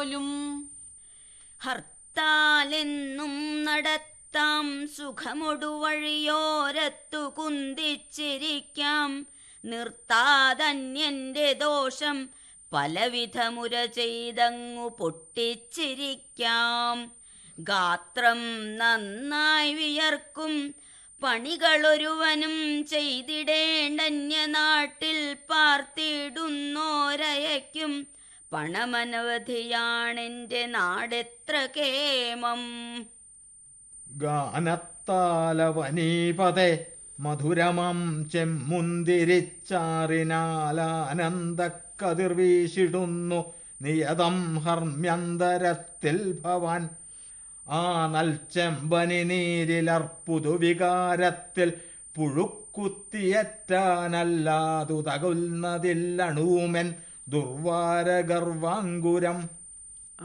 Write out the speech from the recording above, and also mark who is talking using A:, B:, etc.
A: പോലും
B: ഹർത്താലെന്നും നടത്താം സുഖമൊടു വഴിയോരത്തു കുന്തിച്ചിരിക്കാം നിർത്താതന്യന്റെ ദോഷം പലവിധമുര ചെയ്തങ്ങു പൊട്ടിച്ചിരിക്കാം ഗാത്രം നന്നായി വിയർക്കും പണികളൊരുവനും ചെയ്തിടേണ്ടന്യനാട്ടിൽ പാർത്തിടുന്നോരയയ്ക്കും പണമനവധിയാണെന്റെ നാടെത്ര കേമം
C: ഗാനത്താലവനീപതേ മധുരമം ചെമ്മുന്തിരിച്ചാറിനാലാനന്ദക്കതിർ വീശിടുന്നു നിയതം ഹർമ്യന്തരത്തിൽ ഭവാൻ ആ നൽച്ചെമ്പനി നീരിലർപ്പുതു വികാരത്തിൽ പുഴുക്കുത്തിയറ്റാനല്ലാതു തകുന്നതില്ലണൂമൻ ദുർവാരഗർവാങ്കുരം